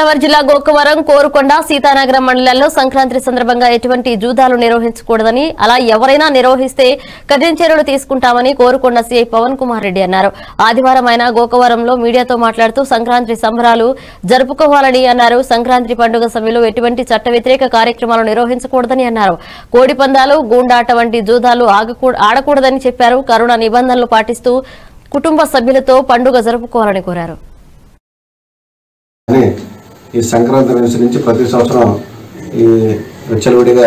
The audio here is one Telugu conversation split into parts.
తూర్పుగోదావరి జిల్లా గోకవరం కోరుకొండ సీతానగరం మండలాల్లో సంక్రాంతి సందర్భంగా ఎటువంటి జూదాలు నిర్వహించకూడదని అలా ఎవరైనా నిర్వహిస్తే కఠిన చర్యలు తీసుకుంటామని కోరుకొండ సీఐ పవన్ కుమార్ రెడ్డి అన్నారు ఆదివారం ఆయన గోకవరంలో మీడియాతో మాట్లాడుతూ సంక్రాంతి సంబరాలు జరుపుకోవాలని అన్నారు సంక్రాంతి పండుగ సమయంలో ఎటువంటి చట్ట వ్యతిరేక కార్యక్రమాలు నిర్వహించకూడదని అన్నారు కోడి పందాలు గూండాట వంటి జూదాలు ఆగకూ- ఆడకూడదని చెప్పారు కరోనా నిబంధనలు పాటిస్తూ కుటుంబ సభ్యులతో పండుగ జరుపుకోవాలని కోరారు అని ఈ సంక్రాంతి అనుసరించి ప్రతి సంవత్సరం ఈ విచ్చలవిడిగా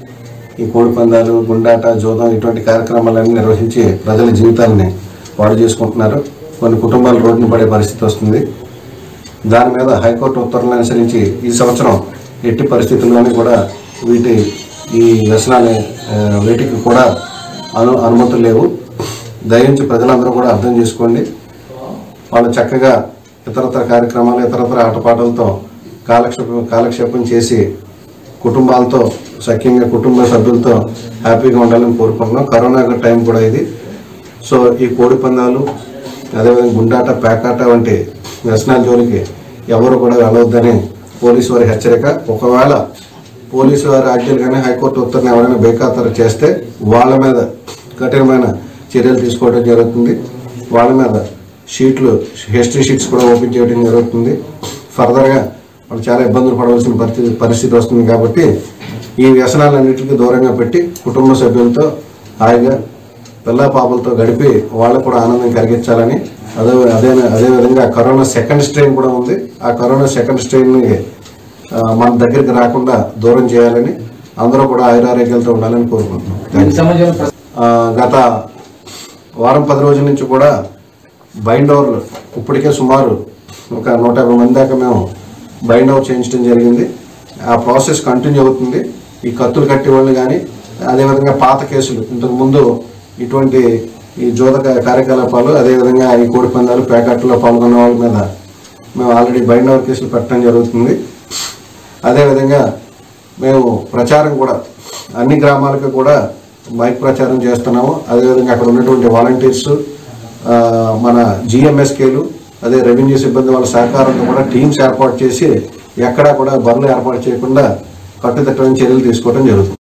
ఈ కోడి పందాలు గుండాట జోదం ఇటువంటి కార్యక్రమాలన్నీ నిర్వహించి ప్రజల జీవితాలని పాడు చేసుకుంటున్నారు కొన్ని కుటుంబాలు రోడ్డున పడే పరిస్థితి వస్తుంది దాని మీద హైకోర్టు ఉత్తర్వులను అనుసరించి ఈ సంవత్సరం ఎట్టి పరిస్థితుల్లోని కూడా వీటి ఈ వ్యసనాలు ఆ, వీటికి కూడా అను అనుమతులు లేవు దయించి ప్రజలందరూ కూడా అర్థం చేసుకోండి వాళ్ళు చక్కగా ఇతరతర కార్యక్రమాలు ఇతరతర ఆటపాటలతో కాలక్షేపం కాలక్షేపం చేసి కుటుంబాలతో సఖ్యంగా కుటుంబ సభ్యులతో హ్యాపీగా ఉండాలని కోరుకుంటున్నాం కరోనా టైం కూడా ఇది సో ఈ కోడి పందాలు అదేవిధంగా గుండాట పేకాట వంటి వ్యసనాల జోలికి ఎవరు కూడా వెళ్ళవద్దని పోలీసు వారి హెచ్చరిక ఒకవేళ పోలీసు వారి ఆజ్ఞలు కానీ హైకోర్టు ఉత్తర్వులు ఎవరైనా బేఖాతరు చేస్తే వాళ్ళ మీద కఠినమైన చర్యలు తీసుకోవడం జరుగుతుంది వాళ్ళ మీద షీట్లు హిస్టరీ షీట్స్ కూడా ఓపెన్ చేయడం జరుగుతుంది ఫర్దర్గా వాళ్ళు చాలా ఇబ్బందులు పడవలసిన పరిస్థితి పరిస్థితి వస్తుంది కాబట్టి ఈ వ్యసనాలన్నింటికి దూరంగా పెట్టి కుటుంబ సభ్యులతో హాయిగా పిల్ల పాపలతో గడిపి వాళ్ళకు కూడా ఆనందం కలిగించాలని అదే అదే అదేవిధంగా కరోనా సెకండ్ స్ట్రెయిన్ కూడా ఉంది ఆ కరోనా సెకండ్ స్ట్రెయిన్ని మన దగ్గరికి రాకుండా దూరం చేయాలని అందరూ కూడా ఆయురారోగ్యాలతో ఉండాలని కోరుకుంటున్నాం దీనికి సంబంధించిన ఆ, గత వారం పది రోజుల నుంచి కూడా బైండ్ ఓవర్లు ఇప్పటికే సుమారు ఒక నూట యాభై మంది దాకా మేము బైండ్ ఓవర్ చేయించడం జరిగింది ఆ ప్రాసెస్ కంటిన్యూ అవుతుంది ఈ కత్తులు కట్టి వాళ్ళు కానీ అదేవిధంగా పాత కేసులు ఇంతకు ముందు ఇటువంటి ఈ జోదక కార్యకలాపాలు అదేవిధంగా ఈ కోడి పందాలు ప్యాకెట్లో పాల్గొన్న వాళ్ళ మీద మేము ఆల్రెడీ బైండ్ ఓవర్ కేసులు పెట్టడం జరుగుతుంది అదేవిధంగా మేము ప్రచారం కూడా అన్ని గ్రామాలకు కూడా మైక్ ప్రచారం చేస్తున్నాము అదేవిధంగా అక్కడ ఉన్నటువంటి వాలంటీర్స్ ఆ, మన జిఎంఎస్కేలు అదే రెవెన్యూ సిబ్బంది వాళ్ళ సహకారంతో కూడా టీమ్స్ ఏర్పాటు చేసి ఎక్కడా కూడా బరులు ఏర్పాటు చేయకుండా కట్టుదిట్టమైన చర్యలు తీసుకోవడం జరుగుతుంది